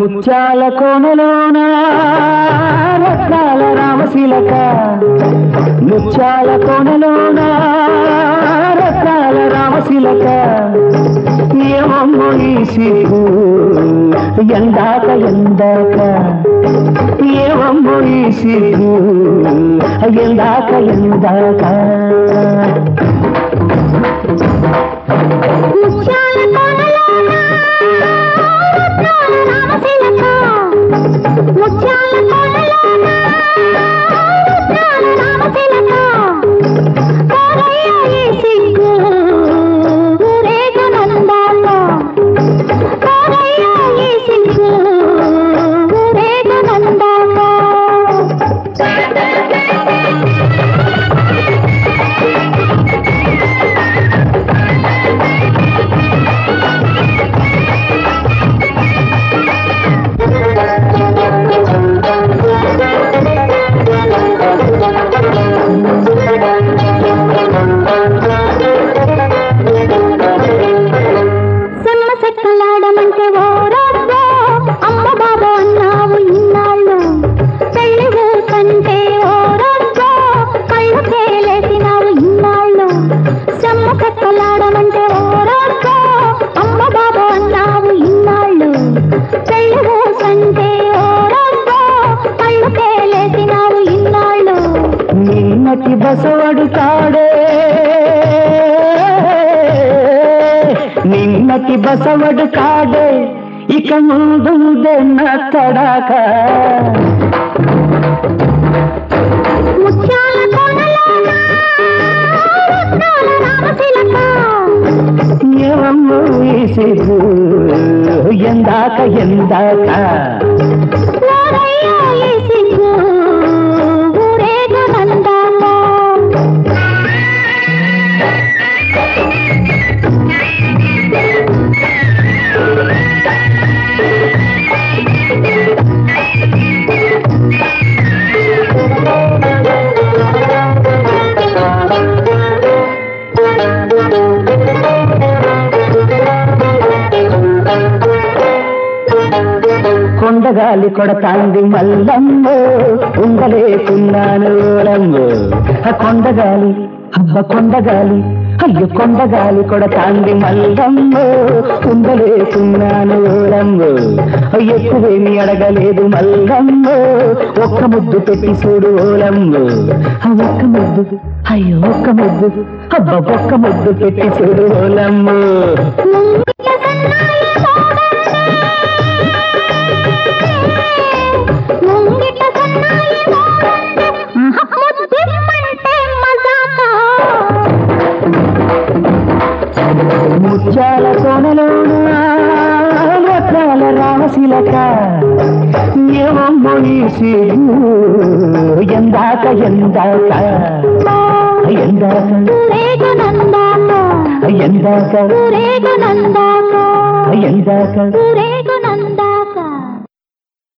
ముత్యాల కోనలోన రత్నాల రామశిలక ముత్యాల కోనలోన రత్నాల రామశిలక ఏమమ్మో ఈ సిగ్గు ఎందాక ఎందాక ఏమమ్మో ఈ సిగ్గు ఎందాక ఎందాక ముత్యాల కోనలోన రత్నాల రామశిలక ముత్యాల కోనలోన రత్నాల రామశిలక కోరయ్య ఈ సిగ్గు ఊరేగనందాక కోరయ్య ఈ సిగ్గు సెమ్మ సెక్కలాడమంటే ఓరబ్బో అమ్మ బాబా అన్నావు ఇన్నాళ్ళు పెళ్లి ఊసంటే ఓరబ్బో కళ్ళు తేలేసినావు ఇన్నాళ్ళు సెమ్మ సెక్కలాడమంటే ఓరబ్బో అమ్మ బాబా అన్నావు ఇన్నాళ్ళు పెళ్లి ఊసంటే ఓరబ్బో కళ్ళు తేలేసినావు ఇన్నాళ్ళు నిన్నటి బసవడు కాడే నిన్నటి బసవడు కాడే ఇక ముందు తడాక ముత్యాల కోనలోన రత్నాల రామశిలక ఏమమ్మో ఈ సిగ్గు ఎందాక ఎందాక ఓరయ్య ఈ సిగ్గు ఊరేగనందాక కొండగాలి కొడతాంది మల్లమ్మ ఉండలేకున్నాను ఓలమ్మ ఆ కొండగాలి అబ్బ కొండగాలి అయ్యో కొండగాలి కొడతాంది మల్లమ్మ ఉండలేకున్నాను ఓలమ్మ ఎక్కువేమి అడగలేదు మల్లమ్మ ఒక్క ముద్దు పెట్టి చూడు ఓలమ్మ ఆ ఒక్క ముద్దు అయ్యో ఒక్క ముద్దు అబ్బ ఒక్క ముద్దు పెట్టి చూడు ఓలమ్మ ముంగిట సన్నాయి మోగండే ముంగిట సన్నాయి మోగండే ముద్దిమ్మంటే మజాక ముత్యాల కోనలోన రత్నాల రామశిలక ఏమమ్మో ఈ సిగ్గు ఎందాక ఎందాక ఎందాక ఊరేగనందాక ఎందాక ఊరేగనందాక ఎందాక ఊరే